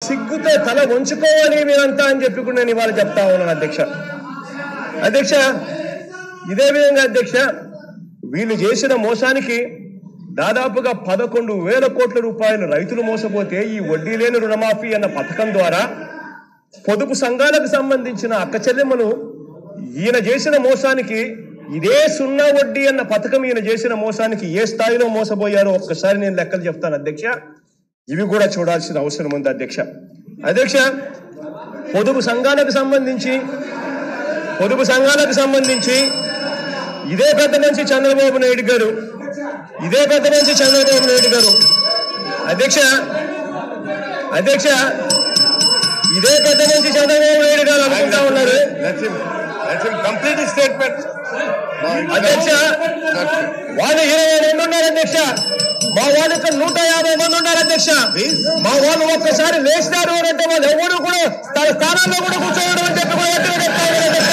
సిగ్గుతో తల వంచుకోవాలి మీరంతా అని చెప్పి కూడా నేను ఇవాళ చెప్తా ఉన్నాను అధ్యక్ష అధ్యక్ష ఇదే విధంగా అధ్యక్ష వీళ్ళు చేసిన మోసానికి దాదాపుగా పదకొండు వేల కోట్ల రూపాయలు రైతులు మోసపోతే ఈ వడ్డీ లేని రుణమాఫీ అన్న పథకం ద్వారా పొదుపు సంఘాలకు సంబంధించిన అక్క చెల్లెమ్మలు ఈయన చేసిన మోసానికి ఇదే సున్నా వడ్డీ అన్న పథకం ఈయన చేసిన మోసానికి ఏ స్థాయిలో మోసపోయారో ఒక్కసారి నేను లెక్కలు చెప్తాను అధ్యక్ష ఇవి కూడా చూడాల్సిన అవసరం ఉంది అధ్యక్ష అధ్యక్ష పొదుపు సంఘాలకు సంబంధించి పొదుపు సంఘాలకు సంబంధించి ఇదే పెద్ద నుంచి చంద్రబాబు నాయుడు గారు ఇదే పెద్ద నుంచి చంద్రబాబు నాయుడు గారు అధ్యక్ష అధ్యక్ష ఇదే పెద్ద నుంచి చంద్రబాబు నాయుడు గారు అనుకుంటా ఉన్నారు Let him, let him complete his statement. అధ్యక్ష వాళ్ళు ఇరవై రెండు ఉన్నారు అధ్యక్ష మా వాళ్ళు ఇక్కడ నూట యాభై మంది ఉన్నారు అధ్యక్ష మా వాళ్ళు ఒక్కసారి లేచినారు అని అంటే వాళ్ళు ఎవరు కూడా తన స్థానాల్లో కూడా కూర్చోవడం అని చెప్పి కూడా ఎత్తున చెప్తా ఉన్నారు అధ్యక్ష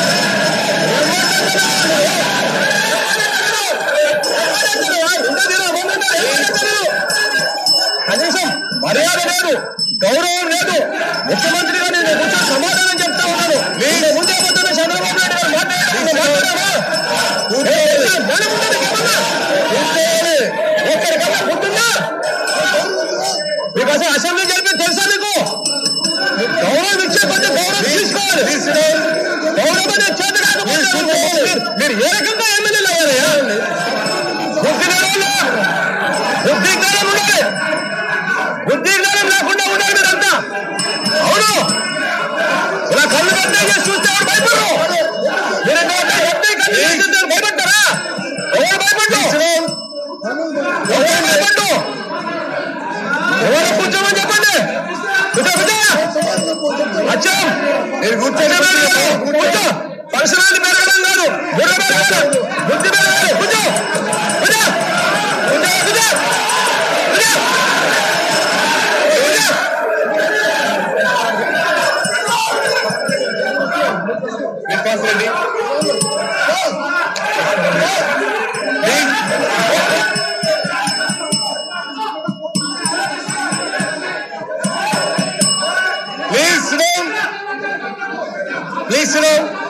కనీసం మర్యాద లేదు గౌరవం లేదు ముఖ్యమంత్రిగా నేను కూర్చొని సమాధానం చెప్తా ఉన్నాను నేను ముందే పోతున్న చంద్రబాబు నాయుడు గారు మాట్లాడారు ఒక్కరికన్నా గుర్తుందా మీకు అసలు అసెంబ్లీ జరిపి తెలుసా మీకు గౌరవం ఇచ్చే కొంచెం గౌరవం తీసుకోవాలి గౌరవం అనేది చేత కాకపోతే మీరు- మీరు ఏ రకంగా ఎమ్మెల్యేలు అయ్యారయ్యా బుద్ధి లేని వాళ్ళు, బుద్ధి జ్ఞానం ఉండాలి బుద్ధి జ్ఞానం లేకుండా ఉండాలి మీరంతా అవును ఇలా కళ్ళు పెద్ద చేసి చూస్తే ఎవరు భయపడరు మీరంటే ఎత్తి కళ్ళు చేసి చూస్తే భయపడతారా ఎవరు భయపడ్డు ఎవరు భయపడ్డు ఎవరు కూర్చోమని చెప్పండి కూర్చో కూర్చో అచ్చా మీరు కూర్చోండి. కూర్చో పరిసరాలు పెరగడం కాదు బుర్ర పెరగాలి బుద్ధి పెరగాలి కూర్చో కూర్చో కూర్చో కూర్చో కూర్చో Vikas Reddy. Please sit down. Please sit down.